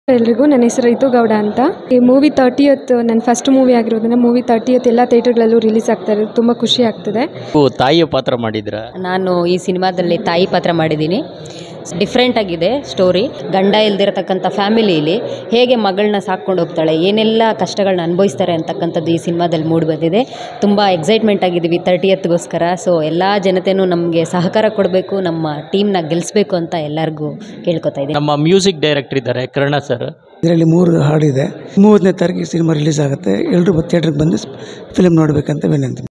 ಎಲ್ರಿಗೂ ನನ್ನ ಹೆಸರು ರಿತು ಗೌಡ ಅಂತ ಈ ಮೂವಿ ತರ್ಟಿಯತ್ ನನ್ನ ಫಸ್ಟ್ ಮೂವಿ ಆಗಿರೋದ್ರಿಂದ ಮೂವಿ ತರ್ಟಿಯತ್ ಎಲ್ಲ ಥಿಯೇಟರ್ಗಳಲ್ಲೂ ರಿಲೀಸ್ ಆಗ್ತಾ ಇರೋದು ತುಂಬ ಖುಷಿ ಆಗ್ತಿದೆ ನೀವು ತಾಯಿಯ ಪಾತ್ರ ಮಾಡಿದ್ರ ನಾನು ಈ ಸಿನಿಮಾದಲ್ಲಿ ತಾಯಿ ಪಾತ್ರ ಮಾಡಿದ್ದೀನಿ ಡಿಫ್ರೆಂಟ್ ಆಗಿದೆ ಸ್ಟೋರಿ ಗಂಡ ಇಲ್ದಿರತಕ್ಕಂಥ ಫ್ಯಾಮಿಲಿಯಲ್ಲಿ ಹೇಗೆ ಮಗಳನ್ನ ಸಾಕ್ಕೊಂಡು ಹೋಗ್ತಾಳೆ ಏನೆಲ್ಲ ಕಷ್ಟಗಳನ್ನ ಅನುಭವಿಸ್ತಾರೆ ಅಂತಕ್ಕಂಥದ್ದು ಈ ಸಿನಿಮಾದಲ್ಲಿ ಮೂಡಿ ಬಂದಿದೆ ತುಂಬ ಎಕ್ಸೈಟ್ಮೆಂಟ್ ಆಗಿದ್ದೀವಿ ತರ್ಟಿಯತ್ಗೋಸ್ಕರ ಸೊ ಎಲ್ಲ ಜನತೆನೂ ನಮಗೆ ಸಹಕಾರ ಕೊಡಬೇಕು ನಮ್ಮ ಟೀಮ್ನ ಗೆಲ್ಲಿಸ್ಬೇಕು ಅಂತ ಎಲ್ಲರಿಗೂ ಕೇಳ್ಕೊತಾ ಇದ್ದೀನಿ ನಮ್ಮ ಮ್ಯೂಸಿಕ್ ಡೈರೆಕ್ಟರ್ ಇದ್ದಾರೆ ಕರ್ಣ ಸರ್ ಇದರಲ್ಲಿ ಮೂರು ಹಾಡಿದೆ ಮೂವತ್ತನೇ ತಾರೀಕಿಗೆ ಸಿನಿಮಾ ರಿಲೀಸ್ ಆಗುತ್ತೆ ಎಲ್ಲರೂ ಥಿಯೇಟ್ರಿಗೆ ಬಂದು ಫಿಲ್ಮ್ ನೋಡಬೇಕಂತ ವಿನಂತಿ